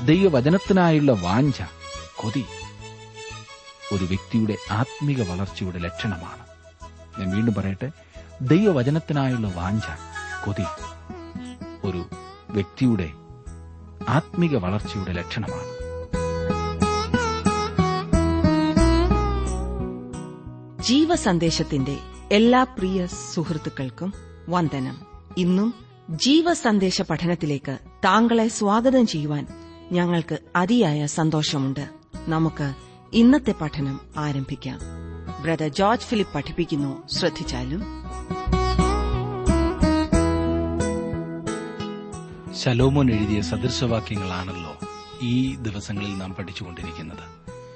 ദൈവവചനത്തിനായുള്ള വാഞ്ച കൊതി ഒരു വ്യക്തിയുടെ ആത്മീക വളർച്ചയുടെ ലക്ഷണമാണ് ഞാൻ വീണ്ടും പറയട്ടെ ദൈവവചനത്തിനായുള്ള വാഞ്ച കൊതി ഒരു വ്യക്തിയുടെ ആത്മീക വളർച്ചയുടെ ലക്ഷണമാണ് ജീവസന്ദേശത്തിന്റെ എല്ലാ പ്രിയ സുഹൃത്തുക്കൾക്കും വന്ദനം ഇന്നും ജീവസന്ദേശ പഠനത്തിലേക്ക് താങ്കളെ സ്വാഗതം ചെയ്യുവാൻ ഞങ്ങൾക്ക് അതിയായ സന്തോഷമുണ്ട് നമുക്ക് ഇന്നത്തെ പഠനം ആരംഭിക്കാം ബ്രദർ ജോർജ് ഫിലിപ്പ് പഠിപ്പിക്കുന്നു ശ്രദ്ധിച്ചാലും ശലോമോൻ എഴുതിയ സദൃശവാക്യങ്ങളാണല്ലോ ഈ ദിവസങ്ങളിൽ നാം പഠിച്ചുകൊണ്ടിരിക്കുന്നത്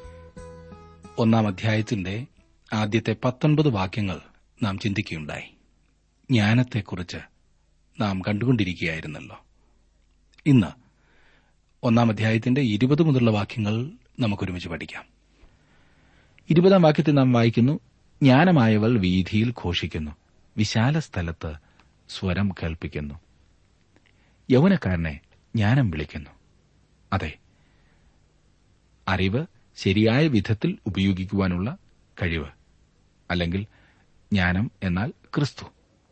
ഒന്നാം അധ്യായത്തിന്റെ ആദ്യത്തെ പത്തൊൻപത് വാക്യങ്ങൾ നാം ചിന്തിക്കുകയുണ്ടായി ജ്ഞാനത്തെക്കുറിച്ച് നാം കണ്ടുകൊണ്ടിരിക്കുകയായിരുന്നല്ലോ ഇന്ന് ഒന്നാം അധ്യായത്തിന്റെ ഇരുപത് മുതലുള്ള വാക്യങ്ങൾ നമുക്കൊരുമിച്ച് പഠിക്കാം ഇരുപതാം വാക്യത്തിൽ നാം വായിക്കുന്നു ജ്ഞാനമായവൾ വീതിയിൽ ഘോഷിക്കുന്നു വിശാല സ്ഥലത്ത് സ്വരം കേൾപ്പിക്കുന്നു യൗവനക്കാരനെ ജ്ഞാനം വിളിക്കുന്നു അതെ അറിവ് ശരിയായ വിധത്തിൽ ഉപയോഗിക്കുവാനുള്ള കഴിവ് അല്ലെങ്കിൽ ജ്ഞാനം എന്നാൽ ക്രിസ്തു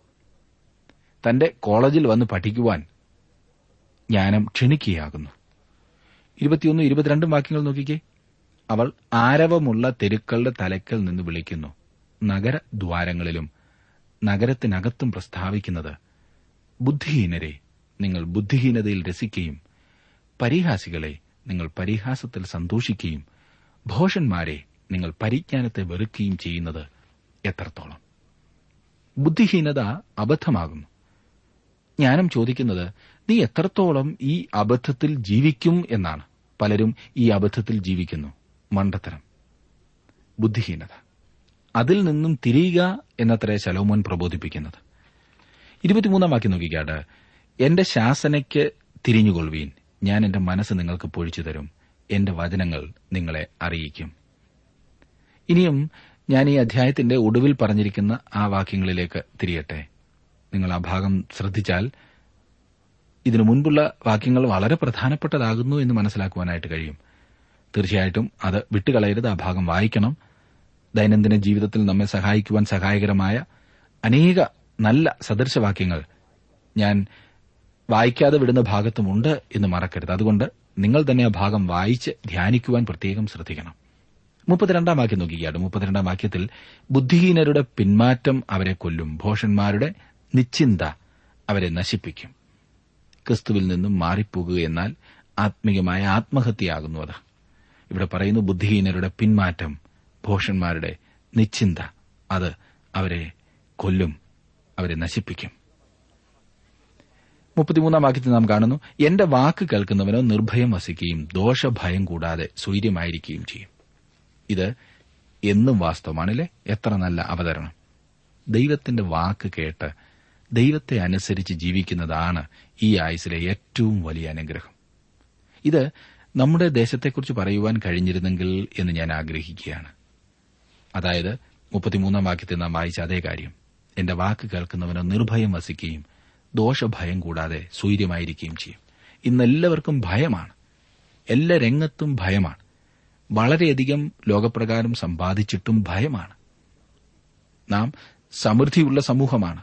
തന്റെ കോളേജിൽ വന്ന് പഠിക്കുവാൻ ജ്ഞാനം ക്ഷണിക്കുകയാകുന്നു ഇരുപത്തിയൊന്ന് ഇരുപത്തിരണ്ടും വാക്യങ്ങൾ നോക്കിക്കേ അവൾ ആരവമുള്ള തെരുക്കളുടെ തലക്കൽ നിന്ന് വിളിക്കുന്നു നഗരദ്വാരങ്ങളിലും നഗരത്തിനകത്തും പ്രസ്താവിക്കുന്നത് ബുദ്ധിഹീനരെ നിങ്ങൾ ബുദ്ധിഹീനതയിൽ രസിക്കുകയും പരിഹാസികളെ നിങ്ങൾ പരിഹാസത്തിൽ സന്തോഷിക്കുകയും ഭോഷന്മാരെ നിങ്ങൾ പരിജ്ഞാനത്തെ വെറുക്കുകയും ചെയ്യുന്നത് എത്രത്തോളം ബുദ്ധിഹീനത അബദ്ധമാകുന്നു ജ്ഞാനം ചോദിക്കുന്നത് നീ എത്രത്തോളം ഈ അബദ്ധത്തിൽ ജീവിക്കും എന്നാണ് പലരും ഈ അബദ്ധത്തിൽ ജീവിക്കുന്നു മണ്ടത്തരം ബുദ്ധിഹീനത അതിൽ നിന്നും തിരിയുക എന്നത്രേ ശലോമോൻ പ്രബോധിപ്പിക്കുന്നത് ഇരുപത്തിമൂന്നാം വാക്യം നോക്കിക്കാട് എന്റെ ശാസനയ്ക്ക് തിരിഞ്ഞുകൊള്ളുവീൻ ഞാൻ എന്റെ മനസ്സ് നിങ്ങൾക്ക് പൊഴിച്ചു തരും എന്റെ വചനങ്ങൾ നിങ്ങളെ അറിയിക്കും ഇനിയും ഞാൻ ഈ അധ്യായത്തിന്റെ ഒടുവിൽ പറഞ്ഞിരിക്കുന്ന ആ വാക്യങ്ങളിലേക്ക് തിരിയട്ടെ നിങ്ങൾ ആ ഭാഗം ശ്രദ്ധിച്ചാൽ ഇതിനു മുൻപുള്ള വാക്യങ്ങൾ വളരെ പ്രധാനപ്പെട്ടതാകുന്നു എന്ന് മനസ്സിലാക്കുവാനായിട്ട് കഴിയും തീർച്ചയായിട്ടും അത് വിട്ടുകളയരുത് ആ ഭാഗം വായിക്കണം ദൈനംദിന ജീവിതത്തിൽ നമ്മെ സഹായിക്കുവാൻ സഹായകരമായ അനേക നല്ല സദൃശവാക്യങ്ങൾ ഞാൻ വായിക്കാതെ വിടുന്ന ഭാഗത്തുമുണ്ട് എന്ന് മറക്കരുത് അതുകൊണ്ട് നിങ്ങൾ തന്നെ ആ ഭാഗം വായിച്ച് ധ്യാനിക്കുവാൻ പ്രത്യേകം ശ്രദ്ധിക്കണം മുപ്പത്തിരണ്ടാം വാക്യം നോക്കിക്കാട്ട് മുപ്പത്തിരണ്ടാം വാക്യത്തിൽ ബുദ്ധിഹീനരുടെ പിന്മാറ്റം അവരെ കൊല്ലും ഭോഷന്മാരുടെ നിശ്ചിന്ത അവരെ നശിപ്പിക്കും ക്രിസ്തുവിൽ നിന്നും മാറിപ്പോകുക എന്നാൽ ആത്മീയമായ ആത്മഹത്യയാകുന്നു അത് ഇവിടെ പറയുന്നു ബുദ്ധിഹീനരുടെ പിന്മാറ്റം ഭോഷന്മാരുടെ നിശ്ചിന്ത അത് അവരെ കൊല്ലും അവരെ നശിപ്പിക്കും മുപ്പത്തിമൂന്നാം വാക്യത്തിൽ നാം കാണുന്നു എന്റെ വാക്ക് കേൾക്കുന്നവനോ നിർഭയം വസിക്കുകയും ദോഷഭയം കൂടാതെ സ്വൈര്യമായിരിക്കുകയും ചെയ്യും ഇത് എന്നും വാസ്തവമാണല്ലേ എത്ര നല്ല അവതരണം ദൈവത്തിന്റെ വാക്ക് കേട്ട് ദൈവത്തെ അനുസരിച്ച് ജീവിക്കുന്നതാണ് ഈ ആയുസിലെ ഏറ്റവും വലിയ അനുഗ്രഹം ഇത് നമ്മുടെ ദേശത്തെക്കുറിച്ച് പറയുവാൻ കഴിഞ്ഞിരുന്നെങ്കിൽ എന്ന് ഞാൻ ആഗ്രഹിക്കുകയാണ് അതായത് മുപ്പത്തിമൂന്നാം വാക്യത്തിൽ നാം വായിച്ച അതേ കാര്യം എന്റെ വാക്ക് കേൾക്കുന്നവനോ നിർഭയം വസിക്കുകയും ദോഷഭയം കൂടാതെ സൂര്യമായിരിക്കുകയും ചെയ്യും ഇന്നെല്ലാവർക്കും ഭയമാണ് എല്ലാ രംഗത്തും ഭയമാണ് വളരെയധികം ലോകപ്രകാരം സമ്പാദിച്ചിട്ടും ഭയമാണ് നാം സമൃദ്ധിയുള്ള സമൂഹമാണ്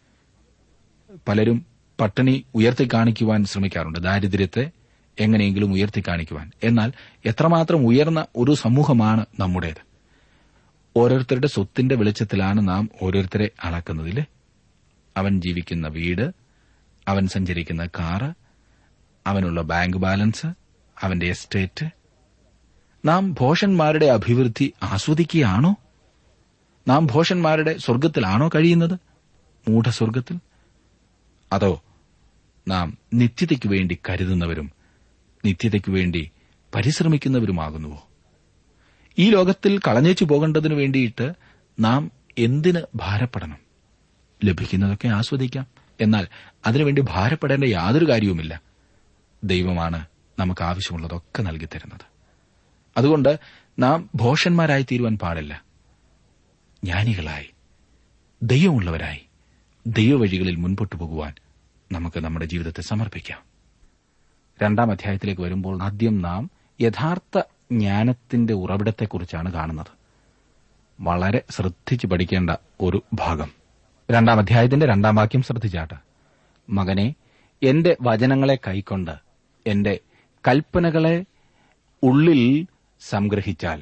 പലരും പട്ടിണി ഉയർത്തിക്കാണിക്കുവാൻ ശ്രമിക്കാറുണ്ട് ദാരിദ്ര്യത്തെ എങ്ങനെയെങ്കിലും ഉയർത്തിക്കാണിക്കുവാൻ എന്നാൽ എത്രമാത്രം ഉയർന്ന ഒരു സമൂഹമാണ് നമ്മുടേത് ഓരോരുത്തരുടെ സ്വത്തിന്റെ വെളിച്ചത്തിലാണ് നാം ഓരോരുത്തരെ അളക്കുന്നതില്ലേ അവൻ ജീവിക്കുന്ന വീട് അവൻ സഞ്ചരിക്കുന്ന കാറ് അവനുള്ള ബാങ്ക് ബാലൻസ് അവന്റെ എസ്റ്റേറ്റ് നാം ഭോഷന്മാരുടെ അഭിവൃദ്ധി ആസ്വദിക്കുകയാണോ നാം ഭോഷന്മാരുടെ സ്വർഗത്തിലാണോ കഴിയുന്നത് മൂഢസ്വർഗത്തിൽ അതോ നാം നിത്യതയ്ക്കു വേണ്ടി കരുതുന്നവരും നിത്യതയ്ക്കു വേണ്ടി പരിശ്രമിക്കുന്നവരുമാകുന്നുവോ ഈ ലോകത്തിൽ കളഞ്ഞേച്ചു പോകേണ്ടതിനു വേണ്ടിയിട്ട് നാം എന്തിന് ഭാരപ്പെടണം ലഭിക്കുന്നതൊക്കെ ആസ്വദിക്കാം എന്നാൽ അതിനുവേണ്ടി ഭാരപ്പെടേണ്ട യാതൊരു കാര്യവുമില്ല ദൈവമാണ് നമുക്ക് ആവശ്യമുള്ളതൊക്കെ നൽകിത്തരുന്നത് അതുകൊണ്ട് നാം ഭോഷന്മാരായി തീരുവാൻ പാടില്ല ജ്ഞാനികളായി ദൈവമുള്ളവരായി ദൈവവഴികളിൽ മുൻപോട്ടു പോകുവാൻ നമുക്ക് നമ്മുടെ ജീവിതത്തെ സമർപ്പിക്കാം രണ്ടാം അധ്യായത്തിലേക്ക് വരുമ്പോൾ ആദ്യം നാം യഥാർത്ഥ ജ്ഞാനത്തിന്റെ ഉറവിടത്തെക്കുറിച്ചാണ് കാണുന്നത് വളരെ ശ്രദ്ധിച്ചു പഠിക്കേണ്ട ഒരു ഭാഗം രണ്ടാം അധ്യായത്തിന്റെ രണ്ടാം വാക്യം ശ്രദ്ധിച്ചാട്ട് മകനെ എന്റെ വചനങ്ങളെ കൈക്കൊണ്ട് എന്റെ കൽപ്പനകളെ ഉള്ളിൽ സംഗ്രഹിച്ചാൽ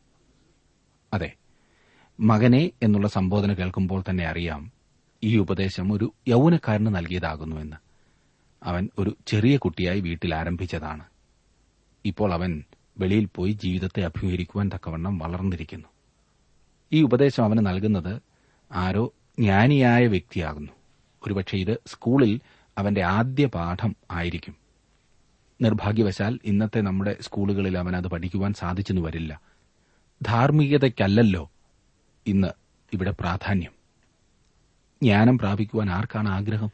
അതെ മകനെ എന്നുള്ള സംബോധന കേൾക്കുമ്പോൾ തന്നെ അറിയാം ഈ ഉപദേശം ഒരു യൗവനക്കാരന് നൽകിയതാകുന്നുവെന്ന് അവൻ ഒരു ചെറിയ കുട്ടിയായി വീട്ടിൽ ആരംഭിച്ചതാണ് ഇപ്പോൾ അവൻ വെളിയിൽ പോയി ജീവിതത്തെ അഭിമുഖീകരിക്കുവാൻ തക്കവണ്ണം വളർന്നിരിക്കുന്നു ഈ ഉപദേശം അവന് നൽകുന്നത് ആരോ ജ്ഞാനിയായ വ്യക്തിയാകുന്നു ഒരുപക്ഷെ ഇത് സ്കൂളിൽ അവന്റെ ആദ്യ പാഠം ആയിരിക്കും നിർഭാഗ്യവശാൽ ഇന്നത്തെ നമ്മുടെ സ്കൂളുകളിൽ അവൻ അത് പഠിക്കുവാൻ സാധിച്ചെന്നു വരില്ല ധാർമ്മികതയ്ക്കല്ലല്ലോ ഇന്ന് ഇവിടെ പ്രാധാന്യം ജ്ഞാനം പ്രാപിക്കുവാൻ ആർക്കാണ് ആഗ്രഹം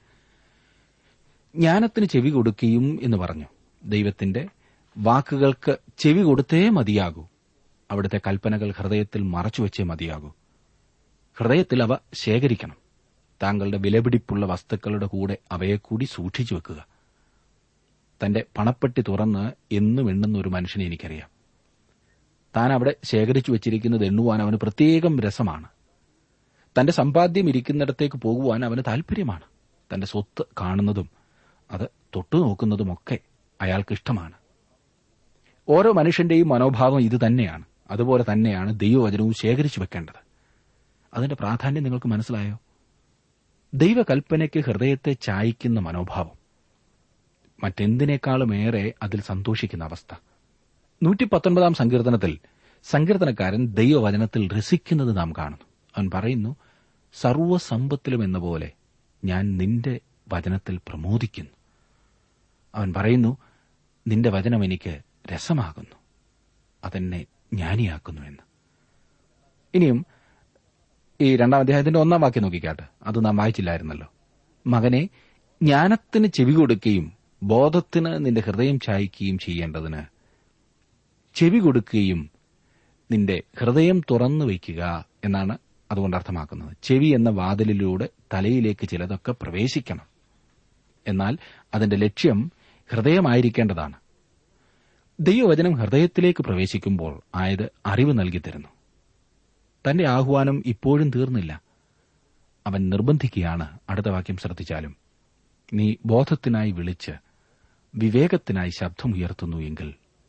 ജ്ഞാനത്തിന് ചെവി കൊടുക്കുകയും എന്ന് പറഞ്ഞു ദൈവത്തിന്റെ വാക്കുകൾക്ക് ചെവി കൊടുത്തേ മതിയാകൂ അവിടുത്തെ കൽപ്പനകൾ ഹൃദയത്തിൽ മറച്ചുവെച്ചേ മതിയാകൂ ഹൃദയത്തിൽ അവ ശേഖരിക്കണം താങ്കളുടെ വിലപിടിപ്പുള്ള വസ്തുക്കളുടെ കൂടെ അവയെ കൂടി സൂക്ഷിച്ചു വെക്കുക തന്റെ പണപ്പെട്ടി തുറന്ന് എന്നും എണ്ണുന്ന ഒരു മനുഷ്യനെ എനിക്കറിയാം താൻ അവിടെ ശേഖരിച്ചു വെച്ചിരിക്കുന്നത് എണ്ണുവാൻ അവന് പ്രത്യേകം രസമാണ് തന്റെ സമ്പാദ്യം ഇരിക്കുന്നിടത്തേക്ക് പോകുവാൻ അവന് താൽപര്യമാണ് തന്റെ സ്വത്ത് കാണുന്നതും അത് തൊട്ടു നോക്കുന്നതുമൊക്കെ അയാൾക്ക് ഇഷ്ടമാണ് ഓരോ മനുഷ്യന്റെയും മനോഭാവം ഇത് തന്നെയാണ് അതുപോലെ തന്നെയാണ് ദൈവവചനവും ശേഖരിച്ചു വെക്കേണ്ടത് അതിന്റെ പ്രാധാന്യം നിങ്ങൾക്ക് മനസ്സിലായോ ദൈവകൽപ്പനയ്ക്ക് ഹൃദയത്തെ ചായ്ക്കുന്ന മനോഭാവം മറ്റെന്തിനേക്കാളും ഏറെ അതിൽ സന്തോഷിക്കുന്ന അവസ്ഥ നൂറ്റി പത്തൊൻപതാം സങ്കീർത്തനത്തിൽ സങ്കീർത്തനക്കാരൻ ദൈവവചനത്തിൽ രസിക്കുന്നത് നാം കാണുന്നു അവൻ പറയുന്നു സർവസമ്പത്തിലും എന്ന പോലെ ഞാൻ നിന്റെ വചനത്തിൽ പ്രമോദിക്കുന്നു അവൻ പറയുന്നു നിന്റെ വചനം എനിക്ക് രസമാകുന്നു അതെന്നെ ജ്ഞാനിയാക്കുന്നുവെന്ന് ഇനിയും ഈ രണ്ടാം അധ്യായത്തിന്റെ ഒന്നാം വാക്യം നോക്കിക്കാട്ടെ അത് നാം വായിച്ചില്ലായിരുന്നല്ലോ മകനെ ജ്ഞാനത്തിന് ചെവി കൊടുക്കുകയും ബോധത്തിന് നിന്റെ ഹൃദയം ചായ്ക്കുകയും ചെയ്യേണ്ടതിന് ചെവി കൊടുക്കുകയും നിന്റെ ഹൃദയം തുറന്നു വയ്ക്കുക എന്നാണ് അതുകൊണ്ട് അർത്ഥമാക്കുന്നത് ചെവി എന്ന വാതിലിലൂടെ തലയിലേക്ക് ചിലതൊക്കെ പ്രവേശിക്കണം എന്നാൽ അതിന്റെ ലക്ഷ്യം ഹൃദയമായിരിക്കേണ്ടതാണ് ദൈവവചനം ഹൃദയത്തിലേക്ക് പ്രവേശിക്കുമ്പോൾ ആയത് അറിവ് നൽകി തരുന്നു തന്റെ ആഹ്വാനം ഇപ്പോഴും തീർന്നില്ല അവൻ നിർബന്ധിക്കുകയാണ് അടുത്ത വാക്യം ശ്രദ്ധിച്ചാലും നീ ബോധത്തിനായി വിളിച്ച് വിവേകത്തിനായി ശബ്ദമുയർത്തുന്നു എങ്കിൽ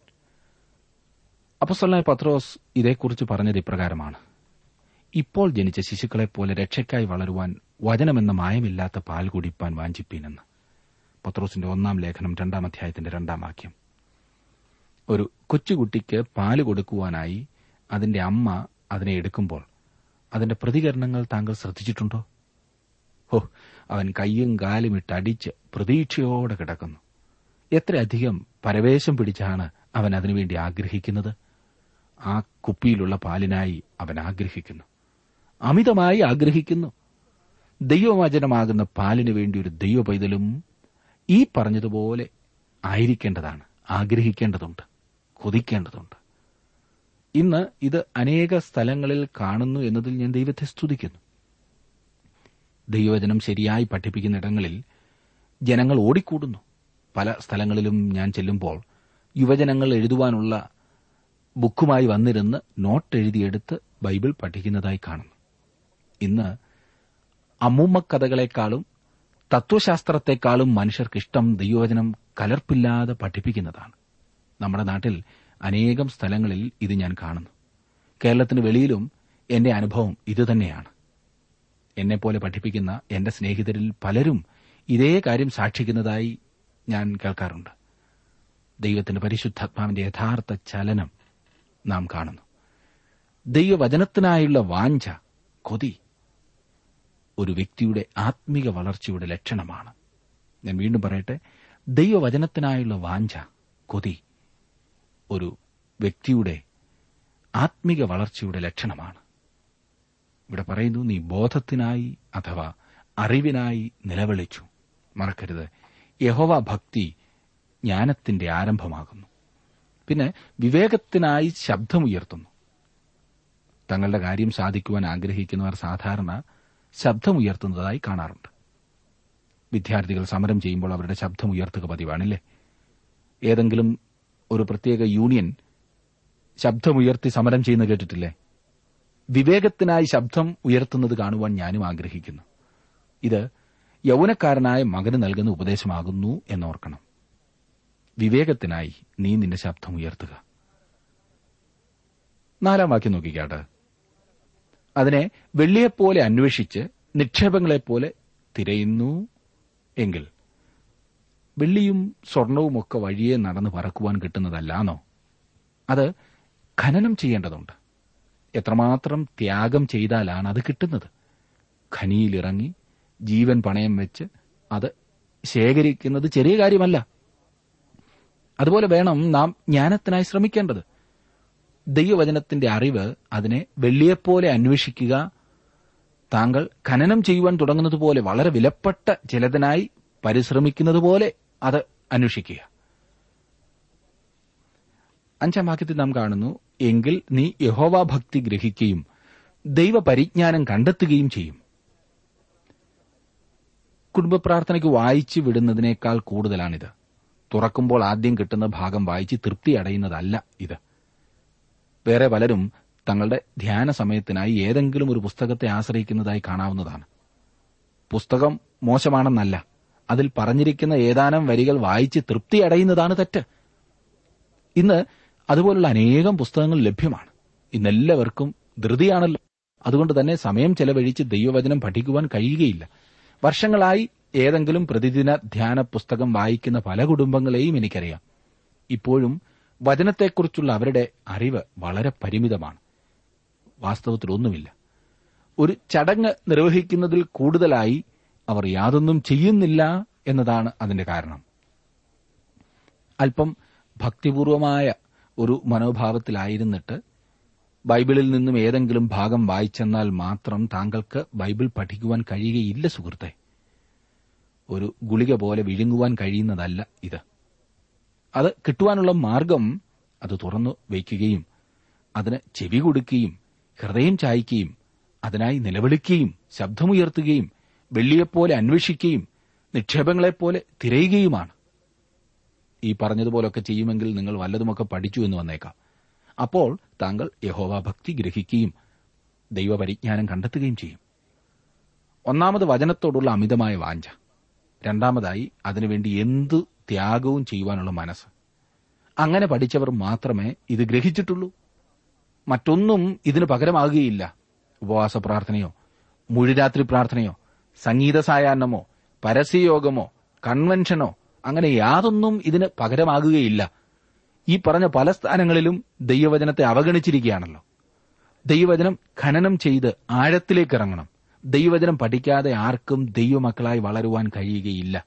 അപ്പസ്വലായ പത്രോസ് ഇതേക്കുറിച്ച് പറഞ്ഞത് ഇപ്രകാരമാണ് ഇപ്പോൾ ജനിച്ച ശിശുക്കളെപ്പോലെ രക്ഷയ്ക്കായി വളരുവാൻ വചനമെന്ന മായമില്ലാത്ത പാൽ കുടിപ്പാൻ വാഞ്ചിപ്പീനെന്ന് പത്രോസിന്റെ ഒന്നാം ലേഖനം രണ്ടാം അധ്യായത്തിന്റെ രണ്ടാം വാക്യം ഒരു കൊച്ചുകുട്ടിക്ക് പാല് കൊടുക്കുവാനായി അതിന്റെ അമ്മ അതിനെ എടുക്കുമ്പോൾ അതിന്റെ പ്രതികരണങ്ങൾ താങ്കൾ ശ്രദ്ധിച്ചിട്ടുണ്ടോ ഹോ അവൻ കയ്യും കാലും ഇട്ടടിച്ച് പ്രതീക്ഷയോടെ കിടക്കുന്നു എത്രയധികം പരവേശം പിടിച്ചാണ് അവൻ അതിനുവേണ്ടി ആഗ്രഹിക്കുന്നത് ആ കുപ്പിയിലുള്ള പാലിനായി അവൻ ആഗ്രഹിക്കുന്നു അമിതമായി ആഗ്രഹിക്കുന്നു ദൈവവചനമാകുന്ന പാലിനു വേണ്ടി ഒരു ദൈവ പൈതലും ഈ പറഞ്ഞതുപോലെ ആയിരിക്കേണ്ടതാണ് ആഗ്രഹിക്കേണ്ടതുണ്ട് കൊതിക്കേണ്ടതുണ്ട് ഇന്ന് ഇത് അനേക സ്ഥലങ്ങളിൽ കാണുന്നു എന്നതിൽ ഞാൻ ദൈവത്തെ സ്തുതിക്കുന്നു ദൈവവചനം ശരിയായി പഠിപ്പിക്കുന്നിടങ്ങളിൽ ജനങ്ങൾ ഓടിക്കൂടുന്നു പല സ്ഥലങ്ങളിലും ഞാൻ ചെല്ലുമ്പോൾ യുവജനങ്ങൾ എഴുതുവാനുള്ള ബുക്കുമായി വന്നിരുന്ന് നോട്ട് എഴുതിയെടുത്ത് ബൈബിൾ പഠിക്കുന്നതായി കാണുന്നു ഇന്ന് അമ്മൂമ്മക്കഥകളെക്കാളും തത്വശാസ്ത്രത്തെക്കാളും മനുഷ്യർക്കിഷ്ടം ദൈവവചനം കലർപ്പില്ലാതെ പഠിപ്പിക്കുന്നതാണ് നമ്മുടെ നാട്ടിൽ അനേകം സ്ഥലങ്ങളിൽ ഇത് ഞാൻ കാണുന്നു കേരളത്തിന് വെളിയിലും എന്റെ അനുഭവം ഇതുതന്നെയാണ് എന്നെപ്പോലെ പഠിപ്പിക്കുന്ന എന്റെ സ്നേഹിതരിൽ പലരും ഇതേ കാര്യം സാക്ഷിക്കുന്നതായി ഞാൻ കേൾക്കാറുണ്ട് ദൈവത്തിന്റെ പരിശുദ്ധാത്മാവിന്റെ യഥാർത്ഥ ചലനം നാം കാണുന്നു ദൈവവചനത്തിനായുള്ള വാഞ്ച കൊതി ഒരു വ്യക്തിയുടെ ആത്മീക വളർച്ചയുടെ ലക്ഷണമാണ് ഞാൻ വീണ്ടും പറയട്ടെ ദൈവവചനത്തിനായുള്ള വാഞ്ച കൊതി ഒരു വ്യക്തിയുടെ ആത്മീക വളർച്ചയുടെ ലക്ഷണമാണ് ഇവിടെ പറയുന്നു നീ ബോധത്തിനായി അഥവാ അറിവിനായി നിലവിളിച്ചു മറക്കരുത് യഹോവ ഭക്തി ജ്ഞാനത്തിന്റെ ആരംഭമാകുന്നു പിന്നെ വിവേകത്തിനായി ശബ്ദമുയർത്തുന്നു തങ്ങളുടെ കാര്യം സാധിക്കുവാൻ ആഗ്രഹിക്കുന്നവർ സാധാരണ ശബ്ദമുയർത്തുന്നതായി കാണാറുണ്ട് വിദ്യാർത്ഥികൾ സമരം ചെയ്യുമ്പോൾ അവരുടെ ശബ്ദം ഉയർത്തുക പതിവാണല്ലേ ഏതെങ്കിലും ഒരു പ്രത്യേക യൂണിയൻ ശബ്ദമുയർത്തി സമരം ചെയ്യുന്ന കേട്ടിട്ടില്ലേ വിവേകത്തിനായി ശബ്ദം ഉയർത്തുന്നത് കാണുവാൻ ഞാനും ആഗ്രഹിക്കുന്നു ഇത് യൗവനക്കാരനായ മകന് നൽകുന്ന ഉപദേശമാകുന്നു എന്നോർക്കണം വിവേകത്തിനായി നീ നിന്റെ ശബ്ദം ഉയർത്തുക നാലാം വാക്യം നോക്കിക്കാട്ട് അതിനെ വെള്ളിയെപ്പോലെ അന്വേഷിച്ച് നിക്ഷേപങ്ങളെപ്പോലെ തിരയുന്നു എങ്കിൽ വെള്ളിയും സ്വർണവുമൊക്കെ വഴിയെ നടന്ന് പറക്കുവാൻ കിട്ടുന്നതല്ലാന്നോ അത് ഖനനം ചെയ്യേണ്ടതുണ്ട് എത്രമാത്രം ത്യാഗം ചെയ്താലാണ് അത് കിട്ടുന്നത് ഖനിയിലിറങ്ങി ജീവൻ പണയം വെച്ച് അത് ശേഖരിക്കുന്നത് ചെറിയ കാര്യമല്ല അതുപോലെ വേണം നാം ജ്ഞാനത്തിനായി ശ്രമിക്കേണ്ടത് ദൈവവചനത്തിന്റെ അറിവ് അതിനെ വെള്ളിയെപ്പോലെ അന്വേഷിക്കുക താങ്കൾ ഖനനം ചെയ്യുവാൻ തുടങ്ങുന്നത് പോലെ വളരെ വിലപ്പെട്ട ചിലതിനായി പരിശ്രമിക്കുന്നത് പോലെ അത് അന്വേഷിക്കുക അഞ്ചാം വാക്യത്തിൽ നാം കാണുന്നു എങ്കിൽ നീ യഹോവ ഭക്തി ഗ്രഹിക്കുകയും ദൈവപരിജ്ഞാനം കണ്ടെത്തുകയും ചെയ്യും കുടുംബ പ്രാർത്ഥനയ്ക്ക് വായിച്ചു വിടുന്നതിനേക്കാൾ കൂടുതലാണിത് തുറക്കുമ്പോൾ ആദ്യം കിട്ടുന്ന ഭാഗം വായിച്ച് തൃപ്തി അടയുന്നതല്ല ഇത് വേറെ പലരും തങ്ങളുടെ ധ്യാന സമയത്തിനായി ഏതെങ്കിലും ഒരു പുസ്തകത്തെ ആശ്രയിക്കുന്നതായി കാണാവുന്നതാണ് പുസ്തകം മോശമാണെന്നല്ല അതിൽ പറഞ്ഞിരിക്കുന്ന ഏതാനും വരികൾ വായിച്ച് തൃപ്തി അടയുന്നതാണ് തെറ്റ് ഇന്ന് അതുപോലുള്ള അനേകം പുസ്തകങ്ങൾ ലഭ്യമാണ് ഇന്നെല്ലാവർക്കും ധൃതിയാണല്ലോ അതുകൊണ്ട് തന്നെ സമയം ചെലവഴിച്ച് ദൈവവചനം പഠിക്കുവാൻ കഴിയുകയില്ല വർഷങ്ങളായി ഏതെങ്കിലും പ്രതിദിന ധ്യാന പുസ്തകം വായിക്കുന്ന പല കുടുംബങ്ങളെയും എനിക്കറിയാം ഇപ്പോഴും വചനത്തെക്കുറിച്ചുള്ള അവരുടെ അറിവ് വളരെ പരിമിതമാണ് വാസ്തവത്തിലൊന്നുമില്ല ഒരു ചടങ്ങ് നിർവഹിക്കുന്നതിൽ കൂടുതലായി അവർ യാതൊന്നും ചെയ്യുന്നില്ല എന്നതാണ് അതിന്റെ കാരണം അല്പം ഭക്തിപൂർവമായ ഒരു മനോഭാവത്തിലായിരുന്നിട്ട് ബൈബിളിൽ നിന്നും ഏതെങ്കിലും ഭാഗം വായിച്ചെന്നാൽ മാത്രം താങ്കൾക്ക് ബൈബിൾ പഠിക്കുവാൻ കഴിയുകയില്ല സുഹൃത്തെ ഒരു ഗുളിക പോലെ വിഴുങ്ങുവാൻ കഴിയുന്നതല്ല ഇത് അത് കിട്ടുവാനുള്ള മാർഗം അത് തുറന്നു വയ്ക്കുകയും അതിന് ചെവി കൊടുക്കുകയും ഹൃദയം ചായ്ക്കുകയും അതിനായി നിലവിളിക്കുകയും ശബ്ദമുയർത്തുകയും വെള്ളിയെപ്പോലെ അന്വേഷിക്കുകയും നിക്ഷേപങ്ങളെപ്പോലെ തിരയുകയുമാണ് ഈ പറഞ്ഞതുപോലൊക്കെ ചെയ്യുമെങ്കിൽ നിങ്ങൾ വല്ലതുമൊക്കെ പഠിച്ചു എന്ന് വന്നേക്കാം അപ്പോൾ താങ്കൾ യഹോവ ഭക്തി ഗ്രഹിക്കുകയും ദൈവപരിജ്ഞാനം കണ്ടെത്തുകയും ചെയ്യും ഒന്നാമത് വചനത്തോടുള്ള അമിതമായ വാഞ്ച രണ്ടാമതായി അതിനുവേണ്ടി എന്തു ത്യാഗവും ചെയ്യുവാനുള്ള മനസ്സ് അങ്ങനെ പഠിച്ചവർ മാത്രമേ ഇത് ഗ്രഹിച്ചിട്ടുള്ളൂ മറ്റൊന്നും ഇതിന് പകരമാകുകയില്ല ഉപവാസ പ്രാർത്ഥനയോ മുഴുരാത്രി പ്രാർത്ഥനയോ സംഗീത സായാഹ്നമോ പരസ്യയോഗമോ കൺവെൻഷനോ അങ്ങനെ യാതൊന്നും ഇതിന് പകരമാകുകയില്ല ഈ പറഞ്ഞ പല സ്ഥാനങ്ങളിലും ദൈവവചനത്തെ അവഗണിച്ചിരിക്കുകയാണല്ലോ ദൈവവചനം ഖനനം ചെയ്ത് ആഴത്തിലേക്ക് ഇറങ്ങണം ദൈവവചനം പഠിക്കാതെ ആർക്കും ദൈവമക്കളായി വളരുവാൻ കഴിയുകയില്ല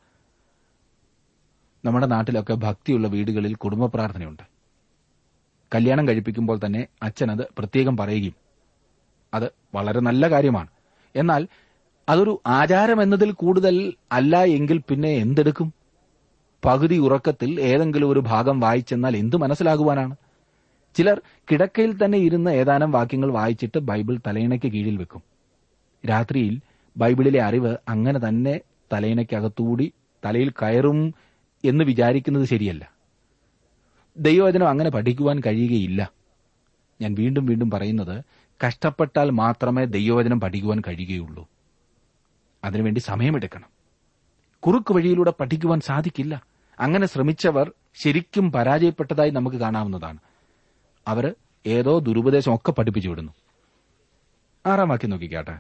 നമ്മുടെ നാട്ടിലൊക്കെ ഭക്തിയുള്ള വീടുകളിൽ കുടുംബ പ്രാർത്ഥനയുണ്ട് കല്യാണം കഴിപ്പിക്കുമ്പോൾ തന്നെ അച്ഛനത് പ്രത്യേകം പറയുകയും അത് വളരെ നല്ല കാര്യമാണ് എന്നാൽ അതൊരു ആചാരം എന്നതിൽ കൂടുതൽ അല്ല എങ്കിൽ പിന്നെ എന്തെടുക്കും പകുതി ഉറക്കത്തിൽ ഏതെങ്കിലും ഒരു ഭാഗം വായിച്ചെന്നാൽ എന്തു മനസ്സിലാകുവാനാണ് ചിലർ കിടക്കയിൽ തന്നെ ഇരുന്ന് ഏതാനും വാക്യങ്ങൾ വായിച്ചിട്ട് ബൈബിൾ തലയിണയ്ക്ക് കീഴിൽ വെക്കും രാത്രിയിൽ ബൈബിളിലെ അറിവ് അങ്ങനെ തന്നെ തലയിണയ്ക്കകത്തുകൂടി തലയിൽ കയറും എന്ന് വിചാരിക്കുന്നത് ശരിയല്ല ദൈവവചനം അങ്ങനെ പഠിക്കുവാൻ കഴിയുകയില്ല ഞാൻ വീണ്ടും വീണ്ടും പറയുന്നത് കഷ്ടപ്പെട്ടാൽ മാത്രമേ ദൈവവചനം പഠിക്കുവാൻ കഴിയുകയുള്ളൂ അതിനുവേണ്ടി സമയമെടുക്കണം കുറുക്ക് വഴിയിലൂടെ പഠിക്കുവാൻ സാധിക്കില്ല അങ്ങനെ ശ്രമിച്ചവർ ശരിക്കും പരാജയപ്പെട്ടതായി നമുക്ക് കാണാവുന്നതാണ് അവര് ഏതോ ദുരുപദേശം ഒക്കെ പഠിപ്പിച്ചു വിടുന്നു ആറാം വാക്യം നോക്കിക്കാട്ടെ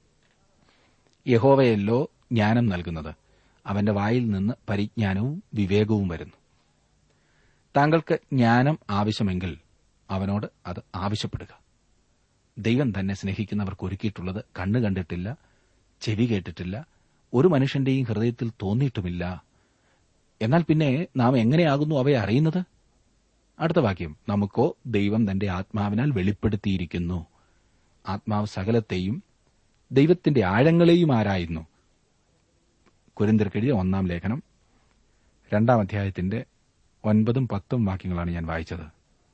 യഹോവയല്ലോ ജ്ഞാനം നൽകുന്നത് അവന്റെ വായിൽ നിന്ന് പരിജ്ഞാനവും വിവേകവും വരുന്നു താങ്കൾക്ക് ജ്ഞാനം ആവശ്യമെങ്കിൽ അവനോട് അത് ആവശ്യപ്പെടുക ദൈവം തന്നെ സ്നേഹിക്കുന്നവർക്ക് ഒരുക്കിയിട്ടുള്ളത് കണ്ണു കണ്ടിട്ടില്ല ചെവി കേട്ടിട്ടില്ല ഒരു മനുഷ്യന്റെയും ഹൃദയത്തിൽ തോന്നിയിട്ടുമില്ല എന്നാൽ പിന്നെ നാം എങ്ങനെയാകുന്നു അവയെ അറിയുന്നത് അടുത്ത വാക്യം നമുക്കോ ദൈവം തന്റെ ആത്മാവിനാൽ വെളിപ്പെടുത്തിയിരിക്കുന്നു ആത്മാവ് സകലത്തെയും ദൈവത്തിന്റെ ആഴങ്ങളെയും ആരായുന്നു കുരിന്തിർക്കെഴുതിയ ഒന്നാം ലേഖനം രണ്ടാം അധ്യായത്തിന്റെ ഒൻപതും പത്തും വാക്യങ്ങളാണ് ഞാൻ വായിച്ചത്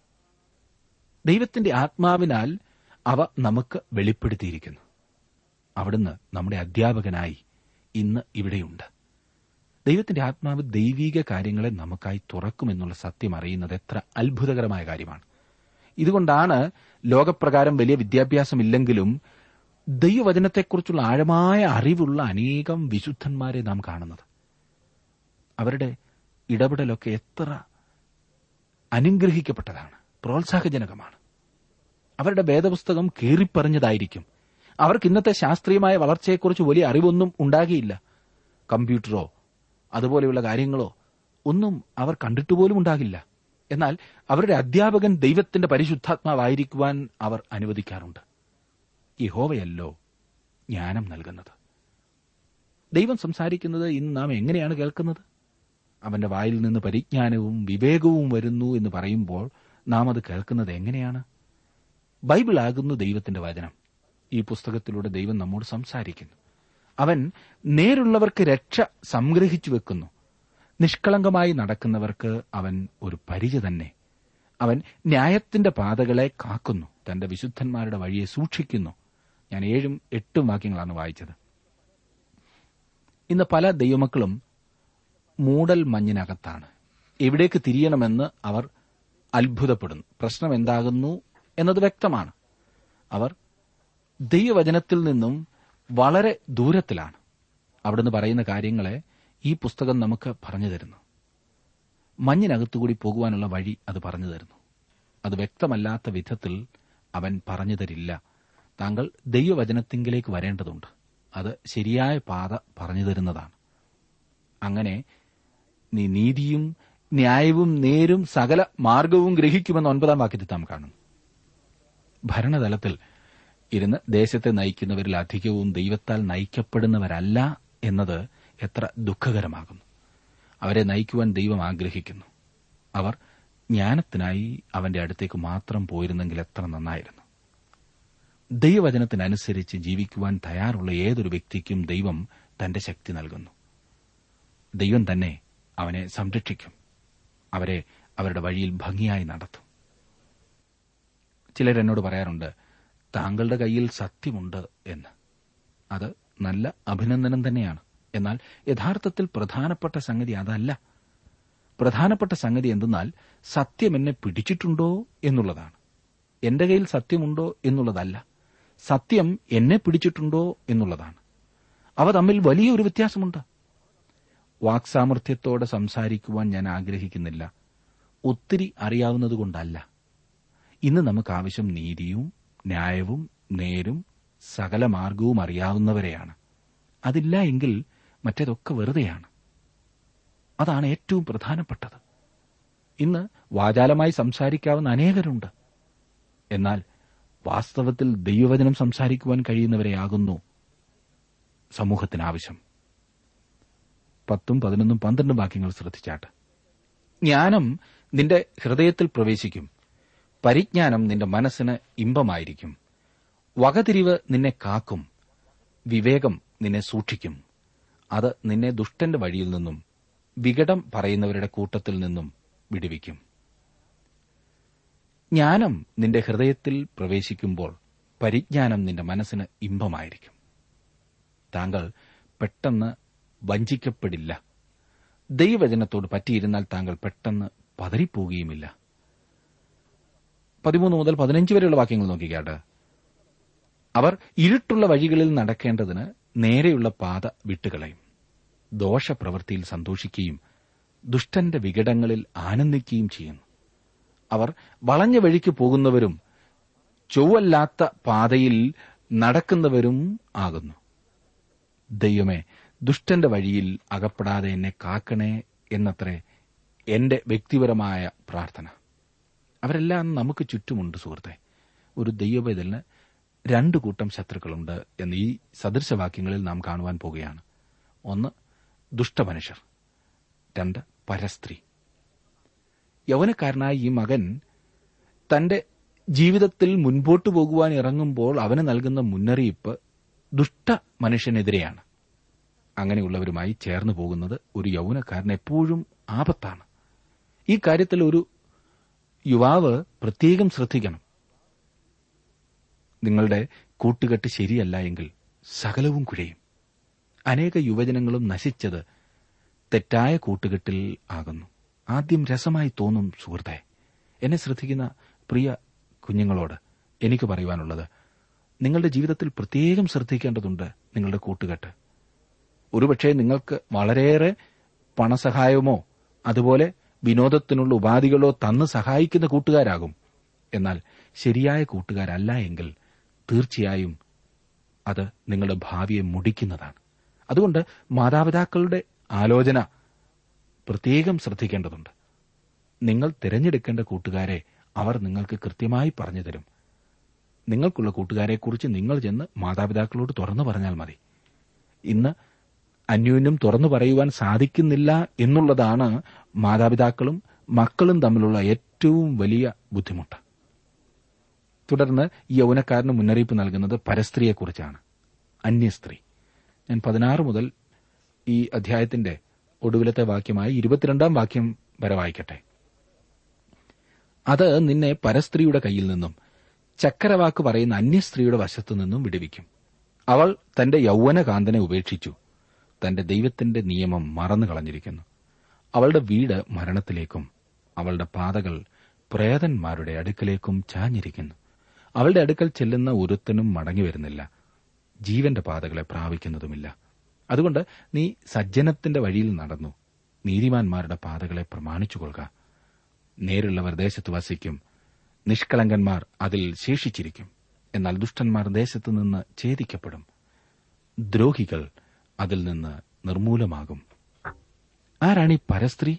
ദൈവത്തിന്റെ ആത്മാവിനാൽ അവ നമുക്ക് വെളിപ്പെടുത്തിയിരിക്കുന്നു അവിടുന്ന് നമ്മുടെ അധ്യാപകനായി ഇന്ന് ഇവിടെയുണ്ട് ദൈവത്തിന്റെ ആത്മാവ് ദൈവീക കാര്യങ്ങളെ നമുക്കായി തുറക്കുമെന്നുള്ള സത്യം അറിയുന്നത് എത്ര അത്ഭുതകരമായ കാര്യമാണ് ഇതുകൊണ്ടാണ് ലോകപ്രകാരം വലിയ വിദ്യാഭ്യാസമില്ലെങ്കിലും ദൈവവചനത്തെക്കുറിച്ചുള്ള ആഴമായ അറിവുള്ള അനേകം വിശുദ്ധന്മാരെ നാം കാണുന്നത് അവരുടെ ഇടപെടലൊക്കെ എത്ര അനുഗ്രഹിക്കപ്പെട്ടതാണ് പ്രോത്സാഹജനകമാണ് അവരുടെ വേദപുസ്തകം കീറിപ്പറഞ്ഞതായിരിക്കും അവർക്ക് ഇന്നത്തെ ശാസ്ത്രീയമായ വളർച്ചയെക്കുറിച്ച് വലിയ അറിവൊന്നും ഉണ്ടാകിയില്ല കമ്പ്യൂട്ടറോ അതുപോലെയുള്ള കാര്യങ്ങളോ ഒന്നും അവർ കണ്ടിട്ടുപോലും ഉണ്ടാകില്ല എന്നാൽ അവരുടെ അധ്യാപകൻ ദൈവത്തിന്റെ പരിശുദ്ധാത്മാവായിരിക്കുവാൻ അവർ അനുവദിക്കാറുണ്ട് യഹോവയല്ലോ ജ്ഞാനം നൽകുന്നത് ദൈവം സംസാരിക്കുന്നത് ഇന്ന് നാം എങ്ങനെയാണ് കേൾക്കുന്നത് അവന്റെ വായിൽ നിന്ന് പരിജ്ഞാനവും വിവേകവും വരുന്നു എന്ന് പറയുമ്പോൾ നാം അത് കേൾക്കുന്നത് എങ്ങനെയാണ് ബൈബിളാകുന്നു ദൈവത്തിന്റെ വചനം ഈ പുസ്തകത്തിലൂടെ ദൈവം നമ്മോട് സംസാരിക്കുന്നു അവൻ നേരുള്ളവർക്ക് രക്ഷ സംഗ്രഹിച്ചു വെക്കുന്നു നിഷ്കളങ്കമായി നടക്കുന്നവർക്ക് അവൻ ഒരു പരിച തന്നെ അവൻ ന്യായത്തിന്റെ പാതകളെ കാക്കുന്നു തന്റെ വിശുദ്ധന്മാരുടെ വഴിയെ സൂക്ഷിക്കുന്നു ഞാൻ ഏഴും എട്ടും വാക്യങ്ങളാണ് വായിച്ചത് ഇന്ന് പല ദൈവമക്കളും മൂടൽ മഞ്ഞിനകത്താണ് എവിടേക്ക് തിരിയണമെന്ന് അവർ അത്ഭുതപ്പെടുന്നു പ്രശ്നം എന്താകുന്നു എന്നത് വ്യക്തമാണ് അവർ ദൈവവചനത്തിൽ നിന്നും വളരെ ദൂരത്തിലാണ് അവിടുന്ന് പറയുന്ന കാര്യങ്ങളെ ഈ പുസ്തകം നമുക്ക് പറഞ്ഞു തരുന്നു മഞ്ഞിനകത്തുകൂടി പോകുവാനുള്ള വഴി അത് പറഞ്ഞു തരുന്നു അത് വ്യക്തമല്ലാത്ത വിധത്തിൽ അവൻ പറഞ്ഞു തരില്ല താങ്കൾ ദൈവവചനത്തിങ്കിലേക്ക് വരേണ്ടതുണ്ട് അത് ശരിയായ പാത പറഞ്ഞു തരുന്നതാണ് അങ്ങനെ നീ നീതിയും ന്യായവും നേരും സകല മാർഗവും ഗ്രഹിക്കുമെന്ന് ഒൻപതാം വാക്യത്തിൽ നാം കാണും ഭരണതലത്തിൽ ഇരുന്ന് ദേശത്തെ നയിക്കുന്നവരിൽ അധികവും ദൈവത്താൽ നയിക്കപ്പെടുന്നവരല്ല എന്നത് എത്ര ദുഃഖകരമാകുന്നു അവരെ നയിക്കുവാൻ ദൈവം ആഗ്രഹിക്കുന്നു അവർ ജ്ഞാനത്തിനായി അവന്റെ അടുത്തേക്ക് മാത്രം പോയിരുന്നെങ്കിൽ എത്ര നന്നായിരുന്നു ദൈവവചനത്തിനനുസരിച്ച് ജീവിക്കുവാൻ തയ്യാറുള്ള ഏതൊരു വ്യക്തിക്കും ദൈവം തന്റെ ശക്തി നൽകുന്നു ദൈവം തന്നെ അവനെ സംരക്ഷിക്കും അവരെ അവരുടെ വഴിയിൽ ഭംഗിയായി നടത്തും ചിലരെന്നോട് പറയാറുണ്ട് താങ്കളുടെ കയ്യിൽ സത്യമുണ്ട് എന്ന് അത് നല്ല അഭിനന്ദനം തന്നെയാണ് എന്നാൽ യഥാർത്ഥത്തിൽ പ്രധാനപ്പെട്ട സംഗതി അതല്ല പ്രധാനപ്പെട്ട സംഗതി എന്തെന്നാൽ സത്യം എന്നെ പിടിച്ചിട്ടുണ്ടോ എന്നുള്ളതാണ് എന്റെ കയ്യിൽ സത്യമുണ്ടോ എന്നുള്ളതല്ല സത്യം എന്നെ പിടിച്ചിട്ടുണ്ടോ എന്നുള്ളതാണ് അവ തമ്മിൽ വലിയൊരു വ്യത്യാസമുണ്ട് വാക്സാമർഥ്യത്തോടെ സംസാരിക്കുവാൻ ഞാൻ ആഗ്രഹിക്കുന്നില്ല ഒത്തിരി അറിയാവുന്നതുകൊണ്ടല്ല ഇന്ന് നമുക്ക് ആവശ്യം നീതിയും ന്യായവും നേരും സകല മാർഗവും അറിയാവുന്നവരെയാണ് അതില്ല എങ്കിൽ മറ്റേതൊക്കെ വെറുതെയാണ് അതാണ് ഏറ്റവും പ്രധാനപ്പെട്ടത് ഇന്ന് വാചാലമായി സംസാരിക്കാവുന്ന അനേകരുണ്ട് എന്നാൽ വാസ്തവത്തിൽ ദൈവവചനം സംസാരിക്കുവാൻ കഴിയുന്നവരെയാകുന്നു സമൂഹത്തിന് ആവശ്യം പത്തും പതിനൊന്നും പന്ത്രണ്ടും വാക്യങ്ങൾ ശ്രദ്ധിച്ചാട്ട് ജ്ഞാനം നിന്റെ ഹൃദയത്തിൽ പ്രവേശിക്കും പരിജ്ഞാനം നിന്റെ മനസ്സിന് ഇമ്പമായിരിക്കും വകതിരിവ് നിന്നെ കാക്കും വിവേകം നിന്നെ സൂക്ഷിക്കും അത് നിന്നെ ദുഷ്ടന്റെ വഴിയിൽ നിന്നും വികടം പറയുന്നവരുടെ കൂട്ടത്തിൽ നിന്നും വിടുവിക്കും ജ്ഞാനം നിന്റെ ഹൃദയത്തിൽ പ്രവേശിക്കുമ്പോൾ പരിജ്ഞാനം നിന്റെ മനസ്സിന് ഇമ്പമായിരിക്കും താങ്കൾ പെട്ടെന്ന് വഞ്ചിക്കപ്പെടില്ല ദൈവവചനത്തോട് പറ്റിയിരുന്നാൽ താങ്കൾ പെട്ടെന്ന് പതറിപ്പോകുകയുമില്ല പതിമൂന്ന് മുതൽ പതിനഞ്ച് വരെയുള്ള വാക്യങ്ങൾ നോക്കിക്കാട്ട് അവർ ഇരുട്ടുള്ള വഴികളിൽ നടക്കേണ്ടതിന് നേരെയുള്ള പാത വിട്ടുകളയും ദോഷപ്രവൃത്തിയിൽ സന്തോഷിക്കുകയും ദുഷ്ടന്റെ വികടങ്ങളിൽ ആനന്ദിക്കുകയും ചെയ്യുന്നു അവർ വളഞ്ഞ വഴിക്ക് പോകുന്നവരും ചൊവ്വല്ലാത്ത പാതയിൽ നടക്കുന്നവരും ആകുന്നു ദൈവമേ ദുഷ്ടന്റെ വഴിയിൽ അകപ്പെടാതെ എന്നെ കാക്കണേ എന്നത്രേ എന്റെ വ്യക്തിപരമായ പ്രാർത്ഥന അവരെല്ലാം നമുക്ക് ചുറ്റുമുണ്ട് സുഹൃത്തെ ഒരു ദൈവവേദലിന് രണ്ടു കൂട്ടം ശത്രുക്കളുണ്ട് എന്ന് ഈ സദൃശവാക്യങ്ങളിൽ നാം കാണുവാൻ പോകുകയാണ് ഒന്ന് ദുഷ്ടമനുഷ്യർ രണ്ട് പരസ്ത്രീ യൗവനക്കാരനായ ഈ മകൻ തന്റെ ജീവിതത്തിൽ മുൻപോട്ടു പോകുവാൻ ഇറങ്ങുമ്പോൾ അവന് നൽകുന്ന മുന്നറിയിപ്പ് ദുഷ്ട മനുഷ്യനെതിരെയാണ് അങ്ങനെയുള്ളവരുമായി ചേർന്നു പോകുന്നത് ഒരു യൗവനക്കാരൻ എപ്പോഴും ആപത്താണ് ഈ കാര്യത്തിൽ ഒരു യുവാവ് പ്രത്യേകം ശ്രദ്ധിക്കണം നിങ്ങളുടെ കൂട്ടുകെട്ട് ശരിയല്ല എങ്കിൽ സകലവും കുഴയും അനേക യുവജനങ്ങളും നശിച്ചത് തെറ്റായ കൂട്ടുകെട്ടിൽ ആകുന്നു ആദ്യം രസമായി തോന്നും സുഹൃത്തെ എന്നെ ശ്രദ്ധിക്കുന്ന പ്രിയ കുഞ്ഞുങ്ങളോട് എനിക്ക് പറയുവാനുള്ളത് നിങ്ങളുടെ ജീവിതത്തിൽ പ്രത്യേകം ശ്രദ്ധിക്കേണ്ടതുണ്ട് നിങ്ങളുടെ കൂട്ടുകെട്ട് ഒരുപക്ഷെ നിങ്ങൾക്ക് വളരെയേറെ പണസഹായമോ അതുപോലെ വിനോദത്തിനുള്ള ഉപാധികളോ തന്ന് സഹായിക്കുന്ന കൂട്ടുകാരാകും എന്നാൽ ശരിയായ കൂട്ടുകാരല്ല എങ്കിൽ തീർച്ചയായും അത് നിങ്ങളുടെ ഭാവിയെ മുടിക്കുന്നതാണ് അതുകൊണ്ട് മാതാപിതാക്കളുടെ ആലോചന പ്രത്യേകം ശ്രദ്ധിക്കേണ്ടതുണ്ട് നിങ്ങൾ തിരഞ്ഞെടുക്കേണ്ട കൂട്ടുകാരെ അവർ നിങ്ങൾക്ക് കൃത്യമായി പറഞ്ഞു തരും നിങ്ങൾക്കുള്ള കൂട്ടുകാരെക്കുറിച്ച് നിങ്ങൾ ചെന്ന് മാതാപിതാക്കളോട് തുറന്നു പറഞ്ഞാൽ മതി ഇന്ന് അന്യോന്യം തുറന്നു പറയുവാൻ സാധിക്കുന്നില്ല എന്നുള്ളതാണ് മാതാപിതാക്കളും മക്കളും തമ്മിലുള്ള ഏറ്റവും വലിയ ബുദ്ധിമുട്ട് തുടർന്ന് ഈ യൗവനക്കാരന് മുന്നറിയിപ്പ് നൽകുന്നത് പരസ്ത്രീയെക്കുറിച്ചാണ് അന്യസ്ത്രീ ഞാൻ പതിനാറ് മുതൽ ഈ അധ്യായത്തിന്റെ ഒടുവിലത്തെ വാക്യമായി ഇരുപത്തിരണ്ടാം വാക്യം വരെ വായിക്കട്ടെ അത് നിന്നെ പരസ്ത്രീയുടെ കയ്യിൽ നിന്നും ചക്കരവാക്ക് പറയുന്ന അന്യസ്ത്രീയുടെ വശത്തു നിന്നും വിടുവിക്കും അവൾ തന്റെ യൗവനകാന്തനെ ഉപേക്ഷിച്ചു തന്റെ ദൈവത്തിന്റെ നിയമം മറന്നു കളഞ്ഞിരിക്കുന്നു അവളുടെ വീട് മരണത്തിലേക്കും അവളുടെ പാതകൾ പ്രേതന്മാരുടെ അടുക്കലേക്കും ചാഞ്ഞിരിക്കുന്നു അവളുടെ അടുക്കൽ ചെല്ലുന്ന ഒരുത്തനും മടങ്ങി വരുന്നില്ല ജീവന്റെ പാതകളെ പ്രാപിക്കുന്നതുമില്ല അതുകൊണ്ട് നീ സജ്ജനത്തിന്റെ വഴിയിൽ നടന്നു നീതിമാന്മാരുടെ പാതകളെ പ്രമാണിച്ചുകൊള്ളുക നേരുള്ളവർ ദേശത്ത് വസിക്കും നിഷ്കളങ്കന്മാർ അതിൽ ശേഷിച്ചിരിക്കും എന്നാൽ ദുഷ്ടന്മാർ ദേശത്തു നിന്ന് ഛേദിക്കപ്പെടും ദ്രോഹികൾ അതിൽ നിന്ന് നിർമൂലമാകും ആരാണ് ഈ പരസ്ത്രീ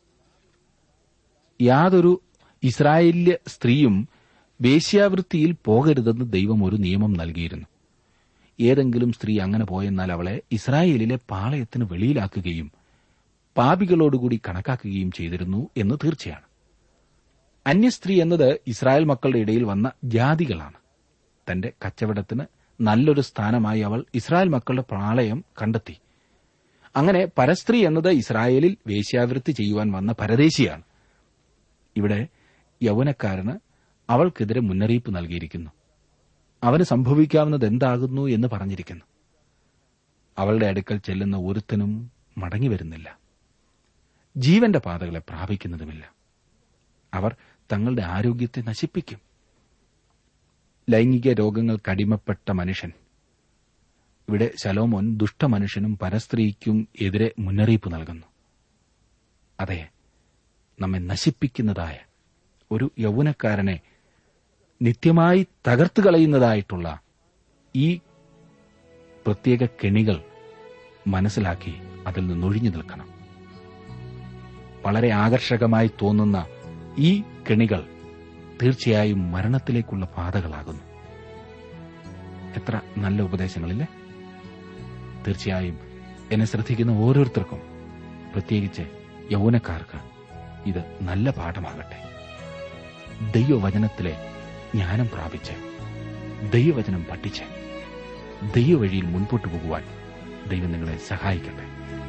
യാതൊരു ഇസ്രായേല്യ സ്ത്രീയും വേശ്യാവൃത്തിയിൽ പോകരുതെന്ന് ദൈവം ഒരു നിയമം നൽകിയിരുന്നു ഏതെങ്കിലും സ്ത്രീ അങ്ങനെ പോയെന്നാൽ അവളെ ഇസ്രായേലിലെ പാളയത്തിന് വെളിയിലാക്കുകയും പാപികളോടുകൂടി കണക്കാക്കുകയും ചെയ്തിരുന്നു എന്ന് തീർച്ചയാണ് അന്യസ്ത്രീ എന്നത് ഇസ്രായേൽ മക്കളുടെ ഇടയിൽ വന്ന ജാതികളാണ് തന്റെ കച്ചവടത്തിന് നല്ലൊരു സ്ഥാനമായി അവൾ ഇസ്രായേൽ മക്കളുടെ പാളയം കണ്ടെത്തി അങ്ങനെ പരസ്ത്രീ എന്നത് ഇസ്രായേലിൽ വേശ്യാവൃത്തി ചെയ്യുവാൻ വന്ന പരദേശിയാണ് ഇവിടെ യൗവനക്കാരന് അവൾക്കെതിരെ മുന്നറിയിപ്പ് നൽകിയിരിക്കുന്നു അവന് സംഭവിക്കാവുന്നത് എന്താകുന്നു എന്ന് പറഞ്ഞിരിക്കുന്നു അവളുടെ അടുക്കൽ ചെല്ലുന്ന ഒരുത്തനും മടങ്ങി വരുന്നില്ല ജീവന്റെ പാതകളെ പ്രാപിക്കുന്നതുമില്ല അവർ തങ്ങളുടെ ആരോഗ്യത്തെ നശിപ്പിക്കും ലൈംഗിക രോഗങ്ങൾക്കടിമപ്പെട്ട മനുഷ്യൻ ഇവിടെ ശലോമോൻ ദുഷ്ടമനുഷ്യനും പരസ്ത്രീക്കും എതിരെ മുന്നറിയിപ്പ് നൽകുന്നു അതെ നമ്മെ നശിപ്പിക്കുന്നതായ ഒരു യൗവനക്കാരനെ നിത്യമായി തകർത്തു കളയുന്നതായിട്ടുള്ള ഈ പ്രത്യേക കെണികൾ മനസ്സിലാക്കി അതിൽ നിന്നൊഴിഞ്ഞു നിൽക്കണം വളരെ ആകർഷകമായി തോന്നുന്ന ഈ കെണികൾ തീർച്ചയായും മരണത്തിലേക്കുള്ള പാതകളാകുന്നു എത്ര നല്ല ഉപദേശങ്ങളില്ലേ തീർച്ചയായും എന്നെ ശ്രദ്ധിക്കുന്ന ഓരോരുത്തർക്കും പ്രത്യേകിച്ച് യൗവനക്കാർക്ക് ഇത് നല്ല പാഠമാകട്ടെ ദൈവവചനത്തിലെ ജ്ഞാനം പ്രാപിച്ച് ദൈവവചനം പഠിച്ച് ദൈവവഴിയിൽ മുൻപോട്ട് പോകുവാൻ ദൈവം നിങ്ങളെ സഹായിക്കട്ടെ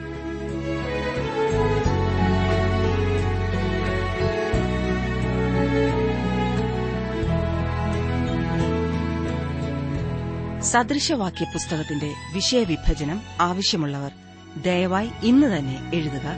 സദൃശവാക്യ പുസ്തകത്തിന്റെ വിഷയവിഭജനം ആവശ്യമുള്ളവർ ദയവായി ഇന്ന് തന്നെ എഴുതുക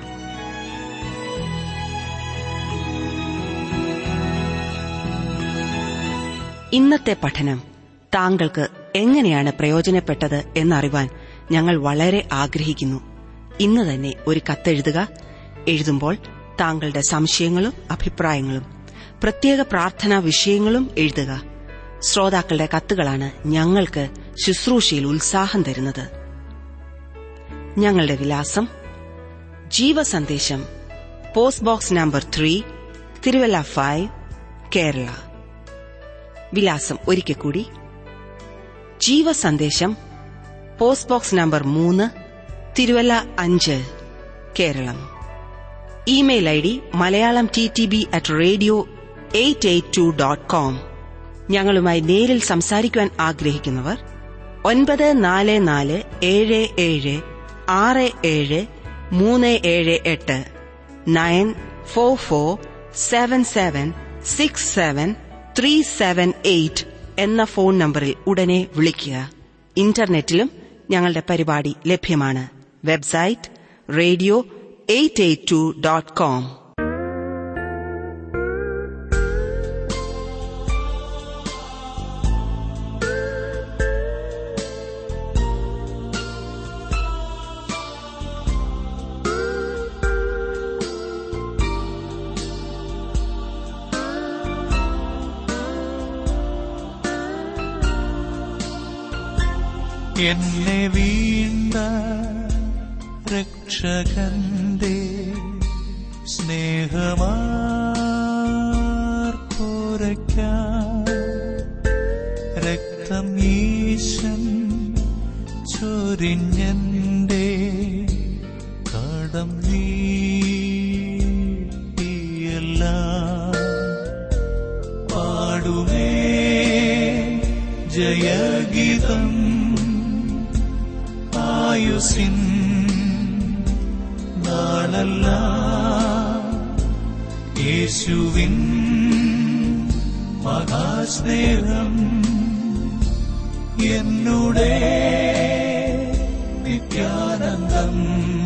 ഇന്നത്തെ പഠനം താങ്കൾക്ക് എങ്ങനെയാണ് പ്രയോജനപ്പെട്ടത് എന്നറിവാൻ ഞങ്ങൾ വളരെ ആഗ്രഹിക്കുന്നു ഇന്ന് തന്നെ ഒരു കത്തെഴുതുക എഴുതുമ്പോൾ താങ്കളുടെ സംശയങ്ങളും അഭിപ്രായങ്ങളും പ്രത്യേക പ്രാർത്ഥനാ വിഷയങ്ങളും എഴുതുക ശ്രോതാക്കളുടെ കത്തുകളാണ് ഞങ്ങൾക്ക് ശുശ്രൂഷയിൽ ഉത്സാഹം തരുന്നത് ഞങ്ങളുടെ വിലാസം Jeevasandesham post box number three Thiruvalla five Kerala വിലാസം ഒരിക്കൽ കൂടി ജീവസന്ദേശം പോസ്റ്റ് ബോക്സ് നമ്പർ മൂന്ന് തിരുവല്ല അഞ്ച് Keralam email I D Malayalam T T B at radio eight eight two dot com ഞങ്ങളുമായി നേരിൽ സംസാരിക്കുവാൻ ആഗ്രഹിക്കുന്നവർ ഒൻപത് നാല് നാല് ഏഴ് ഏഴ് ആറ് ഏഴ് മൂന്ന് ഏഴ് എട്ട് nine four four seven seven six seven three seven eight എന്ന ഫോൺ നമ്പറിൽ ഉടനെ വിളിക്കുക ഇന്റർനെറ്റിലും ഞങ്ങളുടെ പരിപാടി ലഭ്യമാണ് website radio eight eight two dot com എന്നെ വീണ്ട രക്ഷകന്റെ സ്നേഹമാർപ്പോരയ്ക്കാം രക്തം ഈശൻ ചൊരിഞ്ഞന്റെ കടം നീട്ടിയല്ല പാടുമേ ജയഗീതം ആയുസിൻ നാളല്ല യേശുവിൻ മഹാസ്നേഹം എന്നുടെ നിത്യാനന്ദം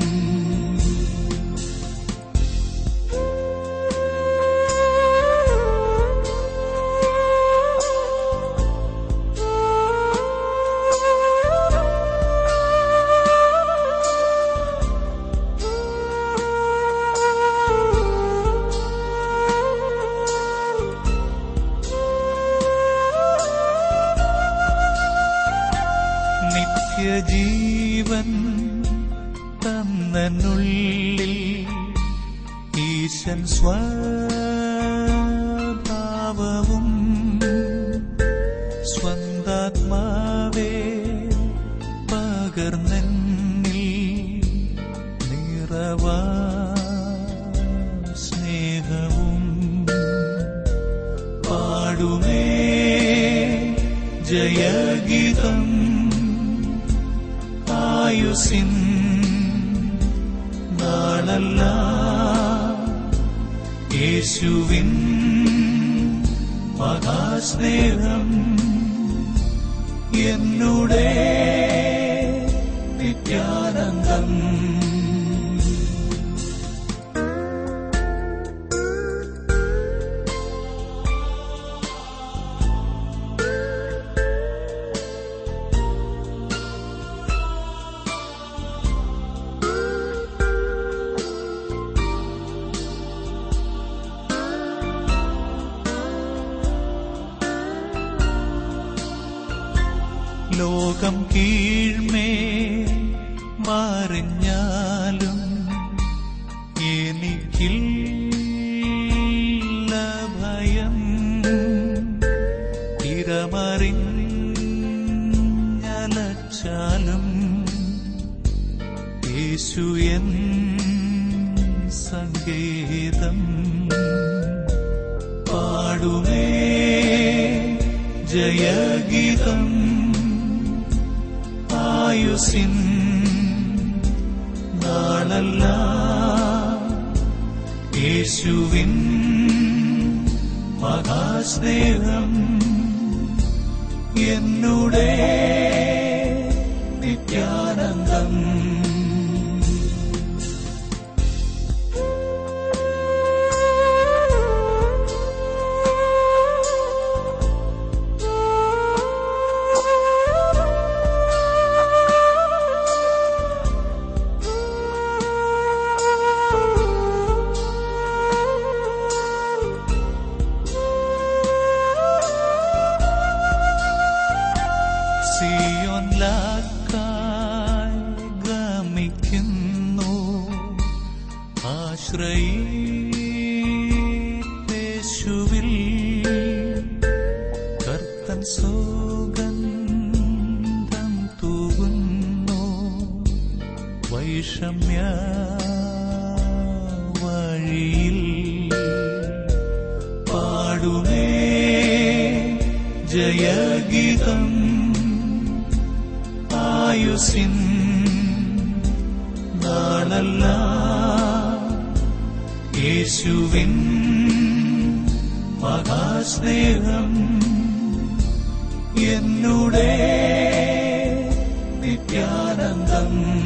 നിത്യജീവൻ തന്നുള്ളിൽ ഈശൻ സ്വഭാവവും സ്വന്താത്മാവേ പകർന്നെന്നിൽ നിറവാ സ്നേഹവും പാടുമേ ജയഗീതം ആയുസിൻ നാളല്ല യേശുവിൻ മഹാസ്നേഹം എന്നുടെ നിത്യാനന്ദം ലോകം കീഴ്മേ മറിഞ്ഞാലും എനിക്കില്ല ഭയം തിരമറിഞ്ഞലച്ചാലും യേശു എൻ സങ്കേതം പാടുമേ ജയഗീതം ആയുസിൻ നാളല്ല യേശുവിൻ മഹാസ്നേഹം എന്നുടെ നിത്യാനന്ദം സിയോൻ ലാക്കായി ഗമിക്കുന്നു ആശ്രയേശുവിൽ കർത്തൻ സുഗന്ധം തൂകുന്നു വൈഷമ്യ വഴിയിൽ പാടുമേ ജയഗീതം ആയുസിൻ നാളല്ല യേശുവിൻ മഹാസ്നേഹം എന്നുടെ നിത്യാനന്ദം